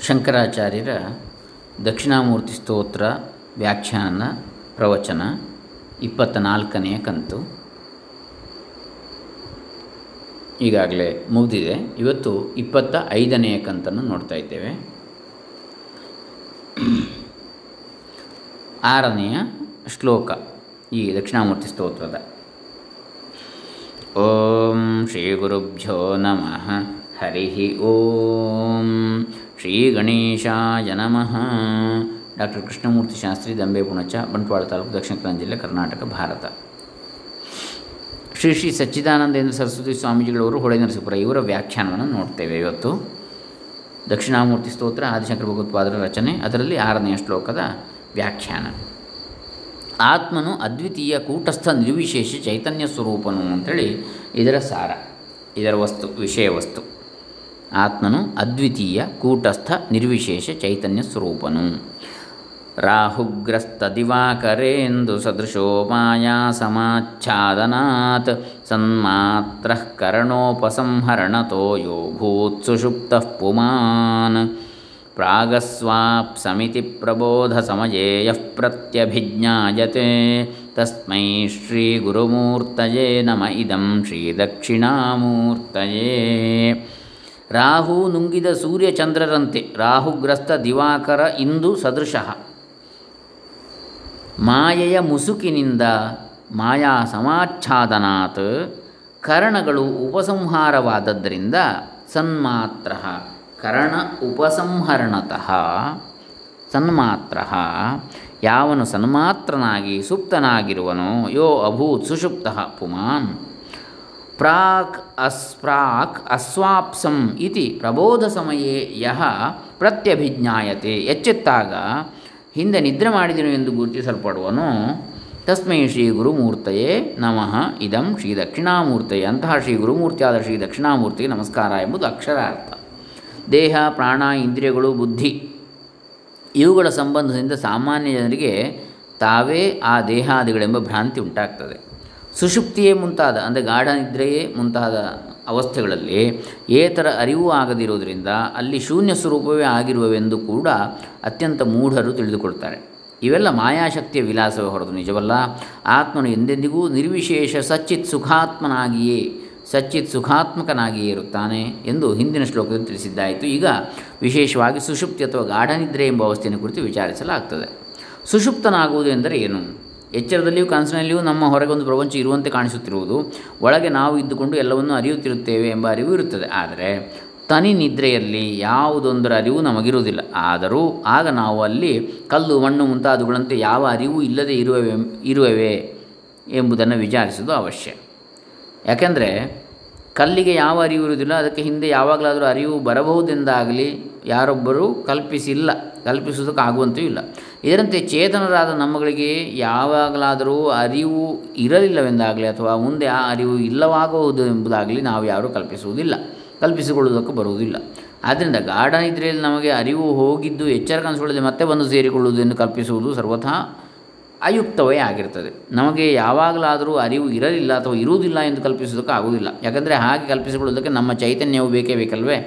ಶಂಕರಾಚಾರ್ಯರ ದಕ್ಷಿಣಾಮೂರ್ತಿ ಸ್ತೋತ್ರ ವ್ಯಾಖ್ಯಾನ ಪ್ರವಚನ ಇಪ್ಪತ್ತ ನಾಲ್ಕನೆಯ ಕಂತು ಈಗಾಗಲೇ ಮುಗಿದಿದೆ ಇವತ್ತು ಇಪ್ಪತ್ತ ಐದನೆಯ ಕಂತನ್ನು ನೋಡ್ತಾ ಇದ್ದೇವೆ ಆರನೆಯ ಶ್ಲೋಕ ಈ ದಕ್ಷಿಣಾಮೂರ್ತಿ ಸ್ತೋತ್ರದ ಓಂ ಶ್ರೀ ಗುರುಭ್ಯೋ ನಮಃ ಹರಿ ಓಂ ಶ್ರೀ ಗಣೇಶಾಯ ನಮಃ ಡಾಕ್ಟರ್ ಕೃಷ್ಣಮೂರ್ತಿ ಶಾಸ್ತ್ರಿ ದಂಬೆ ಪುಣಚ ಬಂಟ್ವಾಳ ತಾಲೂಕು ದಕ್ಷಿಣ ಕನ್ನಡ ಜಿಲ್ಲೆ ಕರ್ನಾಟಕ ಭಾರತ ಶ್ರೀ ಶ್ರೀ ಸಚ್ಚಿದಾನಂದೇಂದ್ರ ಸರಸ್ವತಿ ಸ್ವಾಮೀಜಿಗಳವರು ಹೊಳೆ ನರಸೀಪುರ ಇವರ ವ್ಯಾಖ್ಯಾನವನ್ನು ನೋಡ್ತೇವೆ ಇವತ್ತು ದಕ್ಷಿಣಾಮೂರ್ತಿ ಸ್ತೋತ್ರ ಆದಿಶಂಕರ ಭಗವತ್ಪಾದರ ರಚನೆ ಅದರಲ್ಲಿ ಆರನೆಯ ಶ್ಲೋಕದ ವ್ಯಾಖ್ಯಾನ ಆತ್ಮನು ಅದ್ವಿತೀಯ ಕೂಟಸ್ಥ ನಿರ್ವಿಶೇಷ ಚೈತನ್ಯ ಸ್ವರೂಪನು ಅಂಥೇಳಿ ಇದರ ಸಾರ ಇದರ ವಸ್ತು ವಿಷಯ ವಸ್ತು ಆತ್ಮನು ಅದ್ವಿತೀಯ ಕೂಟಸ್ಥ ನಿರ್ವಿಶೇಷ ಚೈತನ್ಯ ಸ್ವರೂಪನು ರಾಹುಗ್ರಸ್ತ ದಿವಾಕರೇಂದು ಸದೃಶೋ ಮಾಯಾ ಸಮಾಚ್ಛಾದನಾತ್ ಸನ್ಮಾತ್ರ ಕರಣೋಪಸಂಹರಣತೋ ಯೋ ಭೂತ್ ಸುಷುಪ್ತಃ ಪುಮಾನ್ ಪ್ರಾಗಸ್ವಾಪ್ಸಮಿತಿ ಪ್ರಬೋಧಸಮಯೇ ಯಃ ಪ್ರತ್ಯಭಿಜ್ಞಾಯತೆ ತಸ್ಮೈ ಶ್ರೀಗುರುಮೂರ್ತಯೇ ನಮ ಇದಂ ಶ್ರೀದಕ್ಷಿಣಾಮೂರ್ತಯೇ ರಾಹು ನುಂಗಿದ ಸೂರ್ಯಚಂದ್ರರಂತೆ ರಾಹುಗ್ರಸ್ತ ದಿವಾಕರ ಇಂದು ಸದೃಶಃ ಮಾಯೆಯ ಮುಸುಕಿನಿಂದ ಮಾಯಾ ಸಮಾಚ್ಛಾದನಾತ್ ಕರಣಗಳು ಉಪಸಂಹಾರವಾದದ್ದರಿಂದ ಸನ್ಮಾತ್ರ ಕರಣ ಉಪಸಂಹರಣತಃ ಸನ್ಮಾತ್ರ ಯಾವನು ಸನ್ಮಾತ್ರನಾಗಿ ಸುಪ್ತನಾಗಿರುವನೋ ಯೋ ಅಭೂತ್ ಸುಷುಪ್ತ ಪುಮಾನ್ ಪ್ರಾಕ್ ಅಸ್ಪ್ರಾಕ್ ಅಸ್ವಾಪ್ಸಂ ಇತಿ ಪ್ರಬೋಧ ಸಮಯೇ ಯಹ ಪ್ರತ್ಯಭಿಜ್ಞಾಯತೆ ಎಚ್ಚೆತ್ತಾಗ ಹಿಂದೆ ನಿದ್ರೆ ಮಾಡಿದನು ಎಂದು ಗುರುತಿಸಲ್ಪಡುವನು ತಸ್ಮೈ ಶ್ರೀ ಗುರುಮೂರ್ತಯೇ ನಮಃ ಇದಂ ಶ್ರೀ ದಕ್ಷಿಣಾಮೂರ್ತಯೇ ಅಂತಹ ಶ್ರೀ ಗುರುಮೂರ್ತಿಯಾದ ಶ್ರೀ ದಕ್ಷಿಣಾಮೂರ್ತಿಗೆ ನಮಸ್ಕಾರ ಎಂಬುದು ಅಕ್ಷರಾರ್ಥ ದೇಹ ಪ್ರಾಣ ಇಂದ್ರಿಯಗಳು ಬುದ್ಧಿ ಇವುಗಳ ಸಂಬಂಧದಿಂದ ಸಾಮಾನ್ಯ ಜನರಿಗೆ ತಾವೇ ಆ ದೇಹಾದಿಗಳೆಂಬ ಭ್ರಾಂತಿ ಉಂಟಾಗ್ತದೆ ಸುಷುಪ್ತಿಯೇ ಮುಂತಾದ ಅಂದರೆ ಗಾಢ ನಿದ್ರೆಯೇ ಮುಂತಾದ ಅವಸ್ಥೆಗಳಲ್ಲಿ ಏತರ ಅರಿವು ಆಗದಿರುವುದರಿಂದ ಅಲ್ಲಿ ಶೂನ್ಯ ಸ್ವರೂಪವೇ ಆಗಿರುವವೆಂದು ಕೂಡ ಅತ್ಯಂತ ಮೂಢರು ತಿಳಿದುಕೊಳ್ತಾರೆ ಇವೆಲ್ಲ ಮಾಯಾಶಕ್ತಿಯ ವಿಲಾಸವೇ ಹೊರತು ನಿಜವಲ್ಲ ಆತ್ಮನು ಎಂದೆಂದಿಗೂ ನಿರ್ವಿಶೇಷ ಸಚ್ಚಿತ್ ಸುಖಾತ್ಮನಾಗಿಯೇ ಸಚ್ಚಿತ್ ಸುಖಾತ್ಮಕನಾಗಿಯೇ ಇರುತ್ತಾನೆ ಎಂದು ಹಿಂದಿನ ಶ್ಲೋಕದಲ್ಲಿ ತಿಳಿಸಿದ್ದಾಯಿತು ಈಗ ವಿಶೇಷವಾಗಿ ಸುಷುಪ್ತಿ ಅಥವಾ ಗಾಢನಿದ್ರೆ ಎಂಬ ಅವಸ್ಥೆಯನ್ನು ಕುರಿತು ವಿಚಾರಿಸಲಾಗ್ತದೆ ಸುಷುಪ್ತನಾಗುವುದು ಎಂದರೆ ಏನು ಎಚ್ಚರದಲ್ಲಿಯೂ ಕನಸಿನಲ್ಲಿಯೂ ನಮ್ಮ ಹೊರಗೆ ಒಂದು ಪ್ರಪಂಚ ಇರುವಂತೆ ಕಾಣಿಸುತ್ತಿರುವುದು ಒಳಗೆ ನಾವು ಇದ್ದುಕೊಂಡು ಎಲ್ಲವನ್ನೂ ಅರಿಯುತ್ತಿರುತ್ತೇವೆ ಎಂಬ ಅರಿವು ಇರುತ್ತದೆ ಆದರೆ ತನಿ ನಿದ್ರೆಯಲ್ಲಿ ಯಾವುದೊಂದರ ಅರಿವು ನಮಗಿರುವುದಿಲ್ಲ ಆದರೂ ಆಗ ನಾವು ಅಲ್ಲಿ ಕಲ್ಲು ಮಣ್ಣು ಮುಂತಾದವುಗಳಂತೆ ಯಾವ ಅರಿವು ಇಲ್ಲದೆ ಇರುವವೆ ಇರುವವೆ ಎಂಬುದನ್ನು ವಿಚಾರಿಸುವುದು ಅವಶ್ಯ ಯಾಕೆಂದರೆ ಕಲ್ಲಿಗೆ ಯಾವ ಅರಿವು ಇರುವುದಿಲ್ಲ ಅದಕ್ಕೆ ಹಿಂದೆ ಯಾವಾಗಲಾದರೂ ಅರಿವು ಬರಬಹುದೆಂದಾಗಲಿ ಯಾರೊಬ್ಬರೂ ಕಲ್ಪಿಸಿಲ್ಲ ಕಲ್ಪಿಸುವುದಕ್ಕಾಗುವಂತೆಯೂ ಇಲ್ಲ ಇದರಂತೆ ಚೇತನರಾದ ನಮ್ಮಗಳಿಗೆ ಯಾವಾಗಲಾದರೂ ಅರಿವು ಇರಲಿಲ್ಲವೆಂದಾಗಲಿ ಅಥವಾ ಮುಂದೆ ಆ ಅರಿವು ಇಲ್ಲವಾಗಬಹುದು ಎಂಬುದಾಗಲಿ ನಾವು ಯಾರೂ ಕಲ್ಪಿಸುವುದಿಲ್ಲ ಕಲ್ಪಿಸಿಕೊಳ್ಳುವುದಕ್ಕೂ ಬರುವುದಿಲ್ಲ ಆದ್ದರಿಂದ ಗಾಢ ನಿದ್ರೆಯಲ್ಲಿ ನಮಗೆ ಅರಿವು ಹೋಗಿದ್ದು ಎಚ್ಚರ ಕನಸುಗಳಲ್ಲಿ ಮತ್ತೆ ಬಂದು ಸೇರಿಕೊಳ್ಳುವುದನ್ನು ಕಲ್ಪಿಸುವುದು ಸರ್ವಥಾ ಅಯುಕ್ತವೇ ಆಗಿರ್ತದೆ ನಮಗೆ ಯಾವಾಗಲಾದರೂ ಅರಿವು ಇರಲಿಲ್ಲ ಅಥವಾ ಇರುವುದಿಲ್ಲ ಎಂದು ಕಲ್ಪಿಸುವುದಕ್ಕೆ ಆಗುವುದಿಲ್ಲ ಯಾಕಂದರೆ ಹಾಗೆ ಕಲ್ಪಿಸಿಕೊಳ್ಳುವುದಕ್ಕೆ ನಮ್ಮ ಚೈತನ್ಯವು ಬೇಕೇ ಬೇಕಲ್ವೇ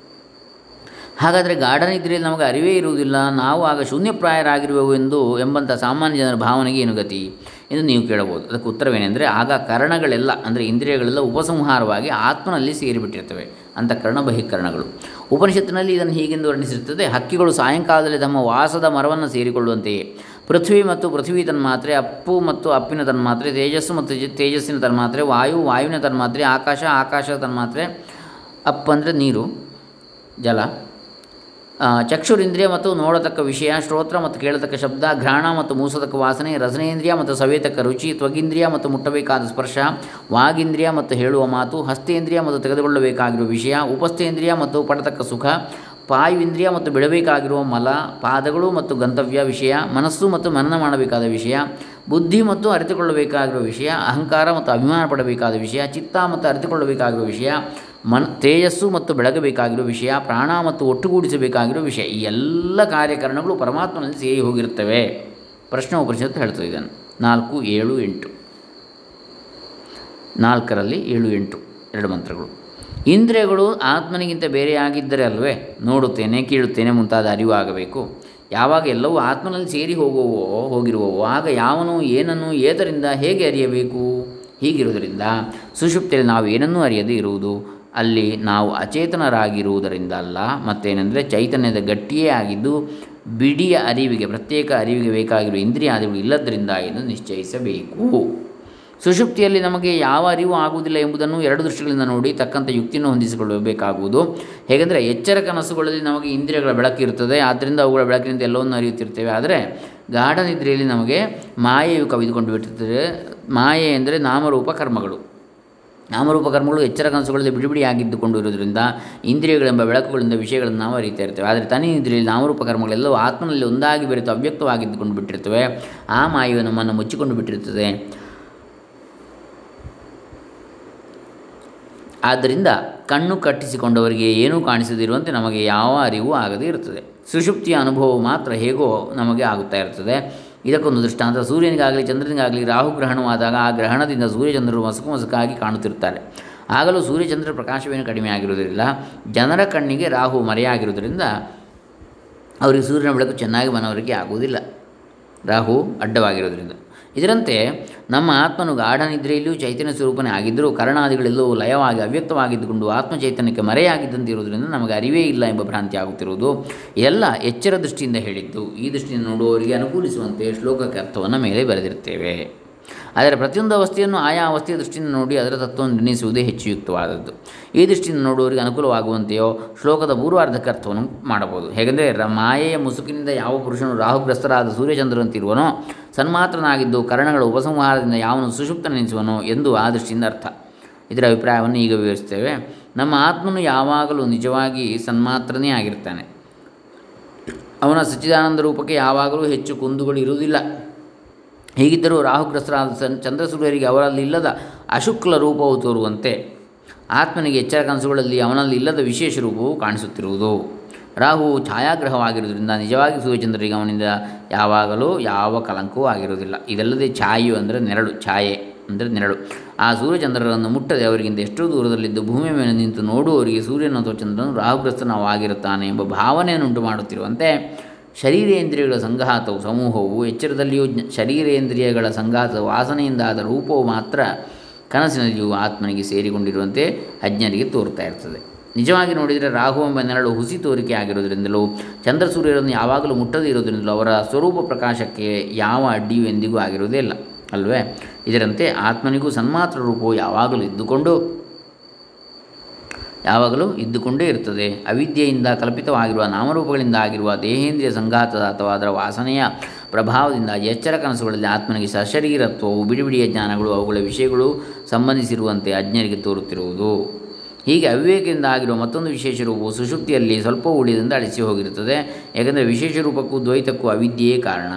ಹಾಗಾದರೆ ಗಾಢ ನಿದ್ರೆಯಲ್ಲಿ ನಮಗೆ ಅರಿವೇ ಇರುವುದಿಲ್ಲ ನಾವು ಆಗ ಶೂನ್ಯಪ್ರಾಯರಾಗಿರುವೆವು ಎಂದು ಎಂಬಂಥ ಸಾಮಾನ್ಯ ಜನರ ಭಾವನೆಗೆ ಏನು ಗತಿ ಎಂದು ನೀವು ಕೇಳಬಹುದು ಅದಕ್ಕೆ ಉತ್ತರವೇನೆಂದರೆ ಆಗ ಕರಣಗಳೆಲ್ಲ ಅಂದರೆ ಇಂದ್ರಿಯಗಳೆಲ್ಲ ಉಪಸಂಹಾರವಾಗಿ ಆತ್ಮನಲ್ಲಿ ಸೇರಿಬಿಟ್ಟಿರ್ತವೆ ಅಂತ ಕರ್ಣ ಬಹಿಕರಣಗಳು ಉಪನಿಷತ್ತಿನಲ್ಲಿ ಇದನ್ನು ಹೀಗೆಂದು ವರ್ಣಿಸಿರುತ್ತದೆ ಹಕ್ಕಿಗಳು ಸಾಯಂಕಾಲದಲ್ಲಿ ತಮ್ಮ ವಾಸದ ಮರವನ್ನು ಸೇರಿಕೊಳ್ಳುವಂತೆಯೇ ಪೃಥ್ವಿ ಮತ್ತು ಪೃಥ್ವಿ ತನ್ಮಾತ್ರೆ ಅಪ್ಪು ಮತ್ತು ಅಪ್ಪಿನ ತನ್ಮಾತ್ರೆ ತೇಜಸ್ಸು ಮತ್ತು ತೇಜಸ್ಸಿನ ತನ್ಮಾತ್ರೆ ವಾಯು ವಾಯುವಿನ ತನ್ಮಾತ್ರೆ ಆಕಾಶ ಆಕಾಶದ ತನ್ಮಾತ್ರೆ ಅಪ್ ಅಂದರೆ ನೀರು ಜಲ ಚಕ್ಷುರಿಂದ್ರಿಯ ಮತ್ತು ನೋಡತಕ್ಕ ವಿಷಯ ಶ್ರೋತ್ರ ಮತ್ತು ಕೇಳತಕ್ಕ ಶಬ್ದ ಘ್ರಾಣ ಮತ್ತು ಮೂಸತಕ್ಕ ವಾಸನೆ ರಸನೇಂದ್ರಿಯ ಮತ್ತು ಸವೇತಕ್ಕ ರುಚಿ ತ್ವಗೀಂದ್ರಿಯ ಮತ್ತು ಮುಟ್ಟಬೇಕಾದ ಸ್ಪರ್ಶ ವಾಗೀಂದ್ರಿಯ ಮತ್ತು ಹೇಳುವ ಮಾತು ಹಸ್ತೇಂದ್ರಿಯ ಮತ್ತು ತೆಗೆದುಕೊಳ್ಳಬೇಕಾಗಿರುವ ವಿಷಯ ಉಪಸ್ಥೇಂದ್ರಿಯ ಮತ್ತು ಪಡತಕ್ಕ ಸುಖ ಪಾಯುವಿಂದ್ರಿಯ ಮತ್ತು ಬಿಡಬೇಕಾಗಿರುವ ಮಲ ಪಾದಗಳು ಮತ್ತು ಗಂತವ್ಯ ವಿಷಯ ಮನಸ್ಸು ಮತ್ತು ಮನನ ಮಾಡಬೇಕಾದ ವಿಷಯ ಬುದ್ಧಿ ಮತ್ತು ಅರಿತುಕೊಳ್ಳಬೇಕಾಗಿರುವ ವಿಷಯ ಅಹಂಕಾರ ಮತ್ತು ಅಭಿಮಾನ ಪಡಬೇಕಾದ ವಿಷಯ ಚಿತ್ತ ಮತ್ತು ಅರಿತುಕೊಳ್ಳಬೇಕಾಗಿರುವ ವಿಷಯ ಮನ್ ತೇಜಸ್ಸು ಮತ್ತು ಬೆಳಗಬೇಕಾಗಿರುವ ವಿಷಯ ಪ್ರಾಣ ಮತ್ತು ಒಟ್ಟುಗೂಡಿಸಬೇಕಾಗಿರುವ ವಿಷಯ ಈ ಎಲ್ಲ ಕಾರ್ಯಕರಣಗಳು ಪರಮಾತ್ಮನಲ್ಲಿ ಸೇರಿ ಹೋಗಿರುತ್ತವೆ ಪ್ರಶ್ನೆ ಉಪನಿಷತ್ತು ಹೇಳ್ತದೆ ಇದನ್ನು ನಾಲ್ಕು ಏಳು ಎಂಟು ನಾಲ್ಕರಲ್ಲಿ ಏಳು ಎಂಟು ಎರಡು ಮಂತ್ರಗಳು ಇಂದ್ರಿಯಗಳು ಆತ್ಮನಿಗಿಂತ ಬೇರೆಯಾಗಿದ್ದರೆ ಅಲ್ವೇ ನೋಡುತ್ತೇನೆ ಕೀಳುತ್ತೇನೆ ಮುಂತಾದ ಅರಿವು ಆಗಬೇಕು ಯಾವಾಗ ಎಲ್ಲವೂ ಆತ್ಮನಲ್ಲಿ ಸೇರಿ ಹೋಗುವವೋ ಹೋಗಿರುವವೋ ಆಗ ಯಾವನು ಏನನ್ನು ಏತರಿಂದ ಹೇಗೆ ಅರಿಯಬೇಕು ಹೀಗಿರುವುದರಿಂದ ಸುಷುಪ್ತಿಯಲ್ಲಿ ನಾವು ಏನನ್ನೂ ಅರಿಯದೇ ಇರುವುದು ಅಲ್ಲಿ ನಾವು ಅಚೇತನರಾಗಿರುವುದರಿಂದ ಅಲ್ಲ ಮತ್ತೇನೆಂದರೆ ಚೈತನ್ಯದ ಗಟ್ಟಿಯೇ ಆಗಿದ್ದು ಬಿಡಿಯ ಅರಿವಿಗೆ ಪ್ರತ್ಯೇಕ ಅರಿವಿಗೆ ಬೇಕಾಗಿರುವ ಇಂದ್ರಿಯಾದಿಗಳು ಇಲ್ಲದರಿಂದ ಎಂದು ನಿಶ್ಚಯಿಸಬೇಕು ಸುಷುಪ್ತಿಯಲ್ಲಿ ನಮಗೆ ಯಾವ ಅರಿವು ಆಗುವುದಿಲ್ಲ ಎಂಬುದನ್ನು ಎರಡು ದೃಷ್ಟಿಗಳಿಂದ ನೋಡಿ ತಕ್ಕಂಥ ಯುಕ್ತಿಯನ್ನು ಹೊಂದಿಸಿಕೊಳ್ಳಬೇಕಾಗುವುದು ಹೇಗೆಂದರೆ ಎಚ್ಚರ ಕನಸುಗಳಲ್ಲಿ ನಮಗೆ ಇಂದ್ರಿಯಗಳ ಬೆಳಕು ಇರುತ್ತದೆ ಆದ್ದರಿಂದ ಅವುಗಳ ಬೆಳಕಿನಿಂದ ಎಲ್ಲವನ್ನು ಅರಿಯುತ್ತಿರ್ತೇವೆ ಆದರೆ ಗಾಢ ನಿದ್ರೆಯಲ್ಲಿ ನಮಗೆ ಮಾಯೆಯು ಕವಿದುಕೊಂಡು ಬಿಟ್ಟಿರ್ತದೆ ಮಾಯೆ ಎಂದರೆ ನಾಮರೂಪ ಕರ್ಮಗಳು ನಾಮರೂಪ ಕರ್ಮಗಳು ಎಚ್ಚರ ಕನಸುಗಳಲ್ಲಿ ಬಿಡಿ ಬಿಡಿಯಾಗಿದ್ದುಕೊಂಡು ಇರುವುದರಿಂದ ಇಂದ್ರಿಯಗಳೆಂಬ ಬೆಳಕುಗಳಿಂದ ವಿಷಯಗಳನ್ನು ನಾವು ಅರಿತಾ ಇರ್ತೇವೆ ಆದರೆ ತನಿ ನಿದ್ರೆಯಲ್ಲಿ ನಾಮರೂಪ ಕರ್ಮಗಳೆಲ್ಲವೂ ಆತ್ಮನಲ್ಲಿ ಒಂದಾಗಿ ಬೆರೆತು ಅವ್ಯಕ್ತವಾಗಿದ್ದುಕೊಂಡು ಬಿಟ್ಟಿರ್ತವೆ ಆ ಮಾಯು ನಮ್ಮನ್ನು ಮುಚ್ಚಿಕೊಂಡು ಬಿಟ್ಟಿರುತ್ತದೆ ಆದ್ದರಿಂದ ಕಣ್ಣು ಕಟ್ಟಿಸಿಕೊಂಡವರಿಗೆ ಏನೂ ಕಾಣಿಸದಿರುವಂತೆ ನಮಗೆ ಯಾವ ಅರಿವು ಆಗದೇ ಇರುತ್ತದೆ ಸುಷುಪ್ತಿಯ ಅನುಭವ ಮಾತ್ರ ಹೇಗೋ ನಮಗೆ ಆಗುತ್ತಾ ಇರ್ತದೆ ಇದಕ್ಕೊಂದು ದೃಷ್ಟಾಂತ ಸೂರ್ಯನಿಗಾಗಲಿ ಚಂದ್ರನಿಗಾಗಲಿ ರಾಹುಗ್ರಹಣವಾದಾಗ ಆ ಗ್ರಹಣದಿಂದ ಸೂರ್ಯಚಂದ್ರರು ಮಸುಕು ಮಸುಕಾಗಿ ಕಾಣುತ್ತಿರುತ್ತಾರೆ ಆಗಲೂ ಸೂರ್ಯಚಂದ್ರ ಪ್ರಕಾಶವೇನು ಕಡಿಮೆ ಆಗಿರುವುದಿಲ್ಲ ಜನರ ಕಣ್ಣಿಗೆ ರಾಹು ಮರೆಯಾಗಿರುವುದರಿಂದ ಅವರಿಗೆ ಸೂರ್ಯನ ಬೆಳಕು ಚೆನ್ನಾಗಿ ಮನವರಿಕೆ ಆಗುವುದಿಲ್ಲ ರಾಹು ಅಡ್ಡವಾಗಿರೋದ್ರಿಂದ ಇದರಂತೆ ನಮ್ಮ ಆತ್ಮನು ಗಾಢ ನಿದ್ರೆಯಲ್ಲಿಯೂ ಚೈತನ್ಯ ಸ್ವರೂಪನೇ ಆಗಿದ್ದರೂ ಕರ್ಣಾದಿಗಳೆಲ್ಲವೂ ಲಯವಾಗಿ ಅವ್ಯಕ್ತವಾಗಿದ್ದುಕೊಂಡು ಆತ್ಮ ಚೈತನ್ಯಕ್ಕೆ ಮರೆಯಾಗಿದ್ದಂತೆ ಇರುವುದರಿಂದ ನಮಗೆ ಅರಿವೇ ಇಲ್ಲ ಎಂಬ ಭ್ರಾಂತಿ ಆಗುತ್ತಿರುವುದು ಎಲ್ಲ ಎಚ್ಚರ ದೃಷ್ಟಿಯಿಂದ ಹೇಳಿದ್ದು ಈ ದೃಷ್ಟಿಯಿಂದ ನೋಡುವವರಿಗೆ ಅನುಕೂಲಿಸುವಂತೆ ಶ್ಲೋಕಕ್ಕೆ ಅರ್ಥವನ್ನು ಮೇಲೆ ಬರೆದಿರ್ತೇವೆ ಆದರೆ ಪ್ರತಿಯೊಂದು ಅವಸ್ಥೆಯನ್ನು ಆಯಾ ಅವಸ್ಥೆಯ ದೃಷ್ಟಿಯಿಂದ ನೋಡಿ ಅದರ ತತ್ವವನ್ನು ನಿರ್ಣಯಿಸುವುದೇ ಹೆಚ್ಚು ಯುಕ್ತವಾದದ್ದು ಈ ದೃಷ್ಟಿಯಿಂದ ನೋಡುವವರಿಗೆ ಅನುಕೂಲವಾಗುವಂತೆಯೋ ಶ್ಲೋಕದ ಪೂರ್ವಾರ್ಧಕ್ಕೆ ಅರ್ಥವನ್ನು ಮಾಡಬಹುದು ಹೇಗೆಂದರೆ ರ ಮಾಯೆಯ ಮುಸುಕಿನಿಂದ ಯಾವ ಪುರುಷನು ರಾಹುಗ್ರಸ್ತರಾದ ಸೂರ್ಯಚಂದ್ರರಂತಿರುವನೋ ಸನ್ಮಾತ್ರನಾಗಿದ್ದು ಕರ್ಣಗಳ ಉಪಸಂಹಾರದಿಂದ ಯಾವನು ಸುಷುಪ್ತನೆನಿಸುವನೋ ಎಂದು ಆ ದೃಷ್ಟಿಯಿಂದ ಅರ್ಥ ಇದರ ಅಭಿಪ್ರಾಯವನ್ನು ಈಗ ವಿವರಿಸ್ತೇವೆ ನಮ್ಮ ಆತ್ಮನು ಯಾವಾಗಲೂ ನಿಜವಾಗಿ ಸನ್ಮಾತ್ರನೇ ಆಗಿರ್ತಾನೆ ಅವನ ಸಚ್ಚಿದಾನಂದ ರೂಪಕ್ಕೆ ಯಾವಾಗಲೂ ಹೆಚ್ಚು ಕುಂದುಗಳು ಇರುವುದಿಲ್ಲ ಹೀಗಿದ್ದರೂ ರಾಹುಗ್ರಸ್ತರಾದ ಸನ್ ಚಂದ್ರಸೂರ್ಯರಿಗೆ ಅವರಲ್ಲಿ ಇಲ್ಲದ ಅಶುಕ್ಲ ರೂಪವು ತೋರುವಂತೆ ಆತ್ಮನಿಗೆ ಎಚ್ಚರ ಕನಸುಗಳಲ್ಲಿ ಅವನಲ್ಲಿ ಇಲ್ಲದ ವಿಶೇಷ ರೂಪವು ಕಾಣಿಸುತ್ತಿರುವುದು ರಾಹು ಛಾಯಾಗ್ರಹವಾಗಿರುವುದರಿಂದ ನಿಜವಾಗಿ ಸೂರ್ಯಚಂದ್ರರಿಗೆ ಅವನಿಂದ ಯಾವಾಗಲೂ ಯಾವ ಕಲಂಕವೂ ಆಗಿರುವುದಿಲ್ಲ ಇದಲ್ಲದೆ ಛಾಯೆಯು ಅಂದರೆ ನೆರಳು ಛಾಯೆ ಅಂದರೆ ನೆರಳು ಆ ಸೂರ್ಯಚಂದ್ರರನ್ನು ಮುಟ್ಟದೆ ಅವರಿಗಿಂತ ಎಷ್ಟೋ ದೂರದಲ್ಲಿದ್ದು ಭೂಮಿಯ ಮೇಲೆ ನಿಂತು ನೋಡುವವರಿಗೆ ಸೂರ್ಯನ ಅಥವಾ ಚಂದ್ರನು ರಾಹುಗ್ರಸ್ತನವಾಗಿರುತ್ತಾನೆ ಎಂಬ ಭಾವನೆಯನ್ನು ಉಂಟು ಮಾಡುತ್ತಿರುವಂತೆ ಶರೀರೇಂದ್ರಿಯಗಳ ಸಂಘಾತವು ಸಮೂಹವು ಎಚ್ಚರದಲ್ಲಿಯೂ ಜ್ಞ- ಶರೀರೇಂದ್ರಿಯಗಳ ಸಂಘಾತ ವಾಸನೆಯಿಂದಾದ ರೂಪವು ಮಾತ್ರ ಕನಸಿನಲ್ಲಿಯೂ ಆತ್ಮನಿಗೆ ಸೇರಿಕೊಂಡಿರುವಂತೆ ಅಜ್ಞರಿಗೆ ತೋರ್ತಾ ಇರ್ತದೆ ನಿಜವಾಗಿ ನೋಡಿದರೆ ರಾಹು ಎಂಬ ನೆರಳು ಹುಸಿ ತೋರಿಕೆ ಆಗಿರೋದ್ರಿಂದಲೂ ಚಂದ್ರ ಸೂರ್ಯರನ್ನು ಯಾವಾಗಲೂ ಮುಟ್ಟದೇ ಇರೋದ್ರಿಂದಲೂ ಅವರ ಸ್ವರೂಪ ಪ್ರಕಾಶಕ್ಕೆ ಯಾವ ಅಡ್ಡಿಯೂ ಎಂದಿಗೂ ಆಗಿರುವುದೇ ಇಲ್ಲ ಅಲ್ವೇ ಇದರಂತೆ ಆತ್ಮನಿಗೂ ಸನ್ಮಾತ್ರ ರೂಪವು ಯಾವಾಗಲೂ ಇದ್ದುಕೊಂಡು ಯಾವಾಗಲೂ ಇದ್ದುಕೊಂಡೇ ಇರುತ್ತದೆ ಅವಿದ್ಯೆಯಿಂದ ಕಲ್ಪಿತವಾಗಿರುವ ನಾಮರೂಪಗಳಿಂದ ಆಗಿರುವ ದೇಹೇಂದ್ರಿಯ ಸಂಘಾತದ ಅಥವಾ ಅದರ ವಾಸನೆಯ ಪ್ರಭಾವದಿಂದ ಎಚ್ಚರ ಕನಸುಗಳಲ್ಲಿ ಆತ್ಮನಿಗೆ ಸಶರೀರತ್ವವು ಬಿಡಿಬಿಡಿಯ ಜ್ಞಾನಗಳು ಅವುಗಳ ವಿಷಯಗಳು ಸಂಬಂಧಿಸಿರುವಂತೆ ಅಜ್ಞರಿಗೆ ತೋರುತ್ತಿರುವುದು ಹೀಗೆ ಅವಿವೇಕದಿಂದ ಆಗಿರುವ ಮತ್ತೊಂದು ವಿಶೇಷ ರೂಪವು ಸುಷುಪ್ತಿಯಲ್ಲಿ ಸ್ವಲ್ಪ ಉಳಿದಿಂದ ಅಳಿಸಿ ಹೋಗಿರುತ್ತದೆ ಏಕೆಂದರೆ ವಿಶೇಷ ರೂಪಕ್ಕೂ ದ್ವೈತಕ್ಕೂ ಅವಿದ್ಯೆಯೇ ಕಾರಣ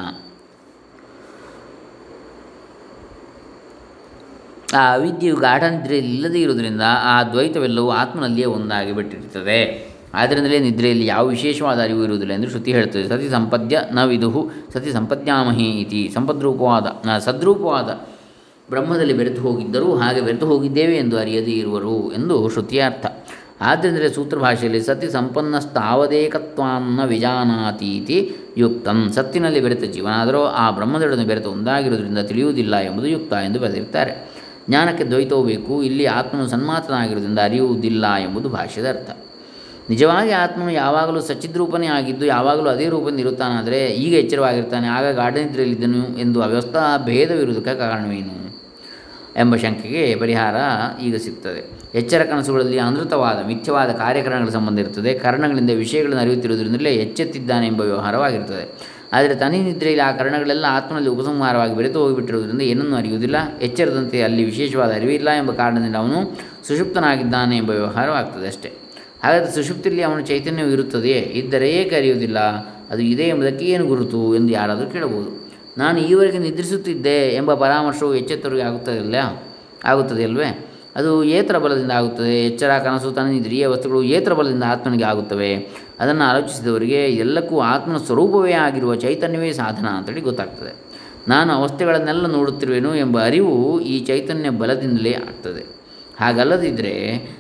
ಆ ಅವಿದ್ಯೆಯು ಗಾಢ ನಿದ್ರೆಯಲ್ಲಿ ಇಲ್ಲದೇ ಇರುವುದರಿಂದ ಆ ದ್ವೈತವೆಲ್ಲವೂ ಆತ್ಮನಲ್ಲಿಯೇ ಒಂದಾಗಿ ಬಿಟ್ಟಿರುತ್ತದೆ ಆದ್ದರಿಂದಲೇ ನಿದ್ರೆಯಲ್ಲಿ ಯಾವ ವಿಶೇಷವಾದ ಅರಿವು ಇರುವುದಿಲ್ಲ ಎಂದು ಶ್ರುತಿ ಹೇಳುತ್ತದೆ ಸತಿ ಸಂಪದ್ಯ ನ ವಿದುಹು ಸತಿ ಸಂಪದ್ಯಾಮಹಿ ಇತಿ ಸಂಪದ್ರೂಪವಾದ ಆ, ಸದ್ರೂಪವಾದ ಬ್ರಹ್ಮದಲ್ಲಿ ಬೆರೆತು ಹೋಗಿದ್ದರೂ ಹಾಗೆ ಬೆರೆತು ಹೋಗಿದ್ದೇವೆ ಎಂದು ಅರಿಯದೇ ಇರುವರು ಎಂದು ಶ್ರುತಿಯ ಅರ್ಥ ಆದ್ದರಿಂದಲೇ ಸೂತ್ರ ಭಾಷೆಯಲ್ಲಿ ಸತಿ ಸಂಪನ್ನಸ್ತಾವದೇಕತ್ವಾನ್ನ ವಿಜಾನಾತೀತಿ ಯುಕ್ತಂ ಸತ್ತಿನಲ್ಲಿ ಬೆರೆತ ಜೀವನಾದರೂ ಆ ಬ್ರಹ್ಮದೊಡನೆ ಬೆರೆತು ಒಂದಾಗಿರುವುದರಿಂದ ತಿಳಿಯುವುದಿಲ್ಲ ಎಂಬುದು ಯುಕ್ತ ಎಂದು ಬರೆದಿರ್ತಾರೆ ಜ್ಞಾನಕ್ಕೆ ದ್ವೈತವೂ ಬೇಕು ಇಲ್ಲಿ ಆತ್ಮನು ಸನ್ಮಾತ್ರನಾಗಿರುವುದರಿಂದ ಅರಿಯುವುದಿಲ್ಲ ಎಂಬುದು ಭಾಷ್ಯದ ಅರ್ಥ ನಿಜವಾಗಿ ಆತ್ಮನು ಯಾವಾಗಲೂ ಸಚ್ಚಿದ್ರೂಪನೇ ಆಗಿದ್ದು ಯಾವಾಗಲೂ ಅದೇ ರೂಪದಿಂದ ಇರುತ್ತಾನಾದರೆ ಈಗ ಎಚ್ಚರವಾಗಿರ್ತಾನೆ ಆಗ ಗಾಢನಿದ್ರೆಯಲ್ಲಿದ್ದನು ಎಂದು ಅವ್ಯವಸ್ಥಾ ಭೇದವಿರುವುದಕ್ಕೆ ಕಾರಣವೇನು ಎಂಬ ಶಂಕೆಗೆ ಪರಿಹಾರ ಈಗ ಸಿಗ್ತದೆ ಎಚ್ಚರ ಕನಸುಗಳಲ್ಲಿ ಅನೃತವಾದ ಮಿಥ್ಯವಾದ ಕಾರ್ಯಕರಣಗಳ ಸಂಬಂಧ ಇರುತ್ತದೆ ಕರ್ಣಗಳಿಂದ ವಿಷಯಗಳನ್ನು ಅರಿಯುತ್ತಿರುವುದರಿಂದಲೇ ಎಚ್ಚೆತ್ತಿದ್ದಾನೆ ಎಂಬ ವ್ಯವಹಾರವಾಗಿರುತ್ತದೆ ಆದರೆ ತನಿ ನಿದ್ರೆಯಲ್ಲಿ ಆ ಕರ್ಣಗಳೆಲ್ಲ ಆತ್ಮನಲ್ಲಿ ಉಪಸಂಹಾರವಾಗಿ ಬೆರೆತು ಹೋಗಿಬಿಟ್ಟಿರುವುದರಿಂದ ಏನನ್ನೂ ಅರಿಯುವುದಿಲ್ಲ ಎಚ್ಚರದಂತೆ ಅಲ್ಲಿ ವಿಶೇಷವಾದ ಅರಿವಿಲ್ಲ ಎಂಬ ಕಾರಣದಿಂದ ಅವನು ಸುಷುಪ್ತನಾಗಿದ್ದಾನೆ ಎಂಬ ವ್ಯವಹಾರವಾಗ್ತದೆ ಅಷ್ಟೇ ಹಾಗಾದರೆ ಸುಷುಪ್ತಿಯಲ್ಲಿ ಅವನ ಚೈತನ್ಯವು ಇರುತ್ತದೆಯೇ ಇದ್ದರೆ ಏಕೆ ಅರಿಯುವುದಿಲ್ಲ ಅದು ಇದೆ ಎಂಬುದಕ್ಕೆ ಏನು ಗುರುತು ಎಂದು ಯಾರಾದರೂ ಕೇಳಬಹುದು ನಾನು ಈವರೆಗೆ ನಿದ್ರಿಸುತ್ತಿದ್ದೆ ಎಂಬ ಪರಾಮರ್ಶವು ಎಚ್ಚೆತ್ತವರಿಗೆ ಆಗುತ್ತದಿಲ್ಲ ಆಗುತ್ತದೆಯಲ್ವೇ ಅದು ಏತರ ಬಲದಿಂದ ಆಗುತ್ತದೆ ಎಚ್ಚರ ಕನಸು ತನ್ನ ನಿದ್ರಿಯ ವಸ್ತುಗಳು ಏತರ ಬಲದಿಂದ ಆತ್ಮನಿಗೆ ಆಗುತ್ತವೆ ಅದನ್ನು ಆಲೋಚಿಸಿದವರಿಗೆ ಎಲ್ಲಕ್ಕೂ ಆತ್ಮನ ಸ್ವರೂಪವೇ ಆಗಿರುವ ಚೈತನ್ಯವೇ ಸಾಧನ ಅಂತೇಳಿ ಗೊತ್ತಾಗ್ತದೆ ನಾನು ಅವಸ್ಥೆಗಳನ್ನೆಲ್ಲ ನೋಡುತ್ತಿರುವೆನು ಎಂಬ ಅರಿವು ಈ ಚೈತನ್ಯ ಬಲದಿಂದಲೇ ಆಗ್ತದೆ ಹಾಗಲ್ಲದಿದ್ದರೆ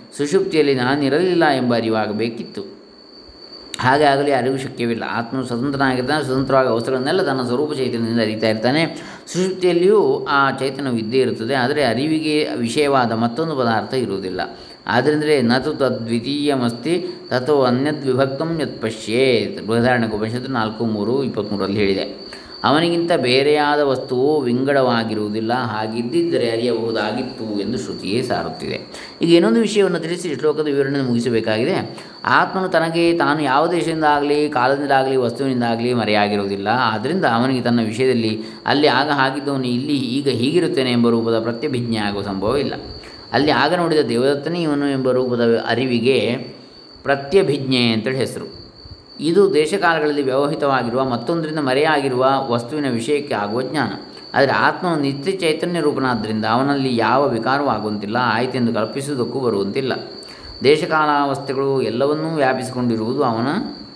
ಸುಷುಪ್ತಿಯಲ್ಲಿ ನಾನಿರಲಿಲ್ಲ ಎಂಬ ಅರಿವಾಗಬೇಕಿತ್ತು ಹಾಗೆ ಆಗಲಿ ಅರಿವು ಶಕ್ಯವಿಲ್ಲ ಆತ್ಮನು ಸ್ವತಂತ್ರನಾಗಿರ್ತಾನೆ ಸ್ವತಂತ್ರವಾಗಿ ಅವಸರಗಳನ್ನೆಲ್ಲ ತನ್ನ ಸ್ವರೂಪ ಚೈತನ್ಯದಿಂದ ಅರಿತಾ ಇರ್ತಾನೆ ಸುಷುಪ್ತಿಯಲ್ಲಿಯೂ ಆ ಚೈತನ್ಯವು ಇದ್ದೇ ಇರುತ್ತದೆ ಆದರೆ ಅರಿವಿಗೆ ವಿಷಯವಾದ ಮತ್ತೊಂದು ಪದಾರ್ಥ ಇರುವುದಿಲ್ಲ ಆದ್ದರಿಂದಲೇ ನತು ತದ್ವಿತೀಯಮಸ್ತಿ ತಥೋ ಅನ್ಯದ್ವಿಭಕ್ತಂ ಯತ್ ಪಶ್ಯೇತ್ ಬೃಹದಾರಣ್ಯ ಉಪನಿಷತ್ತು ನಾಲ್ಕು ಮೂರು ಇಪ್ಪತ್ತ್ಮೂರರಲ್ಲಿ ಹೇಳಿದೆ ಅವನಿಗಿಂತ ಬೇರೆಯಾದ ವಸ್ತುವು ವಿಂಗಡವಾಗಿರುವುದಿಲ್ಲ ಹಾಗಿದ್ದಿದ್ದರೆ ಅರಿಯಬಹುದಾಗಿತ್ತು ಎಂದು ಶ್ರುತಿಯೇ ಸಾರುತ್ತಿದೆ ಈಗ ಇನ್ನೊಂದು ವಿಷಯವನ್ನು ತಿಳಿಸಿ ಶ್ಲೋಕದ ವಿವರಣೆ ಮುಗಿಸಬೇಕಾಗಿದೆ ಆತ್ಮನು ತನಗೆ ತಾನು ಯಾವ ದೇಶದಿಂದ ಆಗಲಿ ಕಾಲದಿಂದಾಗಲಿ ವಸ್ತುವಿನಿಂದಾಗಲಿ ಮರೆಯಾಗಿರುವುದಿಲ್ಲ ಆದ್ದರಿಂದ ಅವನಿಗೆ ತನ್ನ ವಿಷಯದಲ್ಲಿ ಅಲ್ಲಿ ಆಗ ಹಾಗಿದ್ದವನು ಇಲ್ಲಿ ಈಗ ಹೀಗಿರುತ್ತೇನೆ ಎಂಬ ರೂಪದ ಪ್ರತ್ಯಭಿಜ್ಞೆ ಆಗುವ ಸಂಭವವಿಲ್ಲ ಅಲ್ಲಿ ಆಗ ನೋಡಿದ ದೇವದತ್ತನೇ ಇವನು ಎಂಬ ರೂಪದ ಅರಿವಿಗೆ ಪ್ರತ್ಯಭಿಜ್ಞೆ ಅಂತೇಳಿ ಹೆಸರು ಇದು ದೇಶಕಾಲಗಳಲ್ಲಿ ವ್ಯವಹಿತವಾಗಿರುವ ಮತ್ತೊಂದರಿಂದ ಮರೆಯಾಗಿರುವ ವಸ್ತುವಿನ ವಿಷಯಕ್ಕೆ ಆಗುವ ಜ್ಞಾನ ಆದರೆ ಆತ್ಮನು ನಿತ್ಯ ಚೈತನ್ಯ ರೂಪನಾದ್ದರಿಂದ ಅವನಲ್ಲಿ ಯಾವ ವಿಕಾರವೂ ಆಗುವಂತಿಲ್ಲ ಆಯ್ತೆಂದು ಕಲ್ಪಿಸುವುದಕ್ಕೂ ಬರುವಂತಿಲ್ಲ ದೇಶಕಾಲಾವಸ್ಥೆಗಳು ಎಲ್ಲವನ್ನೂ ವ್ಯಾಪಿಸಿಕೊಂಡಿರುವುದು ಅವನ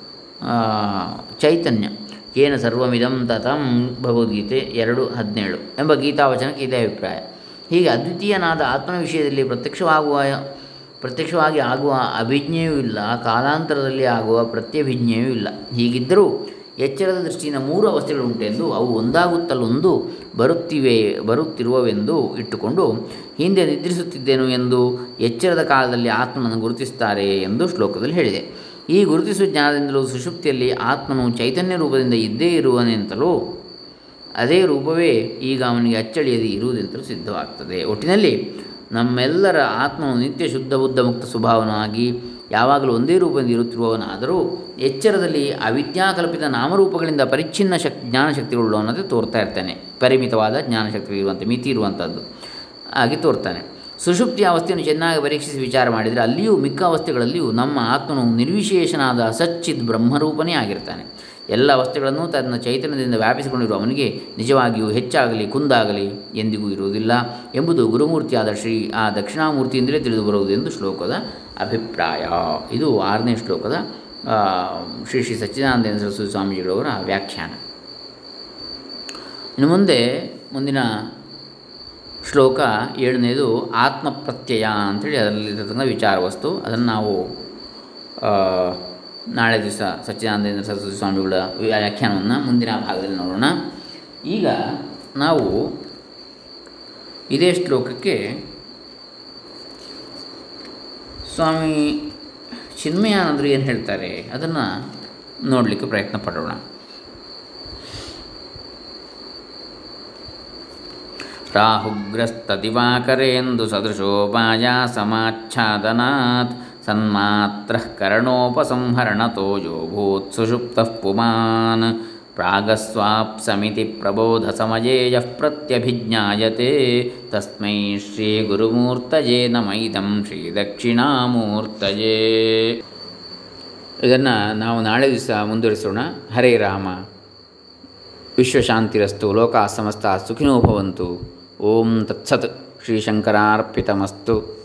ಚೈತನ್ಯ ಏನ ಸರ್ವಮಿದಂ ತತಂ ಭಗವದ್ಗೀತೆ ಎರಡು ಹದಿನೇಳು ಎಂಬ ಗೀತಾವಚನಕ್ಕೆ ಇದೇ ಅಭಿಪ್ರಾಯ ಹೀಗೆ ಅದ್ವಿತೀಯನಾದ ಆತ್ಮನ ವಿಷಯದಲ್ಲಿ ಪ್ರತ್ಯಕ್ಷವಾಗುವ ಪ್ರತ್ಯಕ್ಷವಾಗಿ ಆಗುವ ಅಭಿಜ್ಞೆಯೂ ಇಲ್ಲ ಕಾಲಾಂತರದಲ್ಲಿ ಆಗುವ ಪ್ರತ್ಯಭಿಜ್ಞೆಯೂ ಇಲ್ಲ ಹೀಗಿದ್ದರೂ ಎಚ್ಚರದ ದೃಷ್ಟಿಯಿಂದ ಮೂರು ಅವಸ್ಥೆಗಳು ಉಂಟೆಂದು ಅವು ಒಂದಾಗುತ್ತಲೊಂದು ಬರುತ್ತಿವೆ ಬರುತ್ತಿರುವವೆಂದು ಇಟ್ಟುಕೊಂಡು ಹಿಂದೆ ನಿದ್ರಿಸುತ್ತಿದ್ದೇನು ಎಂದು ಎಚ್ಚರದ ಕಾಲದಲ್ಲಿ ಆತ್ಮನನ್ನು ಗುರುತಿಸುತ್ತಾರೆ ಎಂದು ಶ್ಲೋಕದಲ್ಲಿ ಹೇಳಿದೆ ಈ ಗುರುತಿಸುವ ಜ್ಞಾನದಿಂದಲೂ ಸುಷುಪ್ತಿಯಲ್ಲಿ ಆತ್ಮನು ಚೈತನ್ಯ ರೂಪದಿಂದ ಇದ್ದೇ ಇರುವನೆಂತಲೂ ಅದೇ ರೂಪವೇ ಈಗ ಅವನಿಗೆ ಅಚ್ಚಳಿಯದೆ ಇರುವುದೆಂತಲೂ ಸಿದ್ಧವಾಗ್ತದೆ ಒಟ್ಟಿನಲ್ಲಿ ನಮ್ಮೆಲ್ಲರ ಆತ್ಮವು ನಿತ್ಯ ಶುದ್ಧ ಬುದ್ಧ ಮುಕ್ತ ಸ್ವಭಾವನಾಗಿ ಯಾವಾಗಲೂ ಒಂದೇ ರೂಪದಿಂದ ಇರುತ್ತಿರುವವನಾದರೂ ಎಚ್ಚರದಲ್ಲಿ ಅವಿದ್ಯಾಕಲ್ಪಿತ ನಾಮರೂಪಗಳಿಂದ ಪರಿಚ್ಛಿನ್ನ ಶಕ್ ಜ್ಞಾನಶಕ್ತಿಗಳು ಅನ್ನೋದೇ ತೋರ್ತಾ ಇರ್ತಾನೆ ಪರಿಮಿತವಾದ ಜ್ಞಾನಶಕ್ತಿ ಇರುವಂಥ ಮಿತಿ ಇರುವಂಥದ್ದು ಹಾಗೆ ತೋರ್ತಾನೆ ಸುಷುಪ್ತಿ ಅವಸ್ಥೆಯನ್ನು ಚೆನ್ನಾಗಿ ಪರೀಕ್ಷಿಸಿ ವಿಚಾರ ಮಾಡಿದರೆ ಅಲ್ಲಿಯೂ ಮಿಕ್ಕ ಅವಸ್ಥೆಗಳಲ್ಲಿಯೂ ನಮ್ಮ ಆತ್ಮನು ನಿರ್ವಿಶೇಷನಾದ ಸಚ್ಚಿದ್ ಬ್ರಹ್ಮರೂಪನೇ ಆಗಿರ್ತಾನೆ ಎಲ್ಲ ವಸ್ತುಗಳನ್ನು ತನ್ನ ಚೈತನ್ಯದಿಂದ ವ್ಯಾಪಿಸಿಕೊಂಡಿರುವ ಅವನಿಗೆ ನಿಜವಾಗಿಯೂ ಹೆಚ್ಚಾಗಲಿ ಕುಂದಾಗಲಿ ಎಂದಿಗೂ ಇರುವುದಿಲ್ಲ ಎಂಬುದು ಗುರುಮೂರ್ತಿಯಾದ ಶ್ರೀ ಆ ದಕ್ಷಿಣಾಮೂರ್ತಿಯಿಂದಲೇ ತಿಳಿದು ಬರುವುದು ಎಂದು ಶ್ಲೋಕದ ಅಭಿಪ್ರಾಯ ಇದು ಆರನೇ ಶ್ಲೋಕದ ಶ್ರೀ ಶ್ರೀ ಸಚ್ಚಿದಾನಂದ ಸರಸ್ವತಿ ಸ್ವಾಮೀಜಿಗಳವರ ವ್ಯಾಖ್ಯಾನ ಇನ್ನು ಮುಂದೆ ಮುಂದಿನ ಶ್ಲೋಕ ಏಳನೇದು ಆತ್ಮಪ್ರತ್ಯಯ ಅಂಥೇಳಿ ಅದರಲ್ಲಿರತಕ್ಕಂಥ ವಿಚಾರ ವಸ್ತು ಅದನ್ನು ನಾವು ನಾಳೆ ದಿವಸ ಸಚ್ಚಿದಾನಂದೇಂದ್ರ ಸರಸ್ವತಿ ಸ್ವಾಮಿಗಳ ವ್ಯಾಖ್ಯಾನವನ್ನು ಮುಂದಿನ ಭಾಗದಲ್ಲಿ ನೋಡೋಣ ಈಗ ನಾವು ಇದೇ ಶ್ಲೋಕಕ್ಕೆ ಸ್ವಾಮಿ ಚಿನ್ಮಯಾನಂದರು ಏನು ಹೇಳ್ತಾರೆ ಅದನ್ನು ನೋಡಲಿಕ್ಕೆ ಪ್ರಯತ್ನ ಪಡೋಣ ರಾಹುಗ್ರಸ್ತದಿವಾಕರೇಂದು ಸದೃಶೋಪಾಯಾಸಮಾಚ್ಛಾದನಾತ್ ಸನ್ಮಾತ್ರ ಕರಣೋಪಸಂಹರಣತೋ ಯೋ ಭೂತ್ ಸುಷುಪ್ತಃ ಪುಮಾನ್ ಪ್ರಾಗಸ್ವಾಪ್ಸಮಿತಿ ಪ್ರಬೋಧಸಮಯೇ ಯಃ ಪ್ರತ್ಯಭಿಜ್ಞಾಯತೆ ತಸ್ಮೈ ಶ್ರೀ ಗುರುಮೂರ್ತಯೇ ನಮೈದಂ ಶ್ರೀ ದಕ್ಷಿಣಾಮೂರ್ತಯೇ ಇದನ್ನು ನಾವು ನಾಳೆ ದಿವಸ ಮುಂದುವರಿಸೋಣ ಹರೇ ರಾಮ ವಿಶ್ವಶಾಂತಿರಸ್ತು ಲೋಕ ಸಮಸ್ತ ಸುಖಿನೋ ಭವಂತು ಓಂ ತತ್ಸತ್ ಶ್ರೀಶಂಕರಾರ್ಪಿತಮಸ್ತು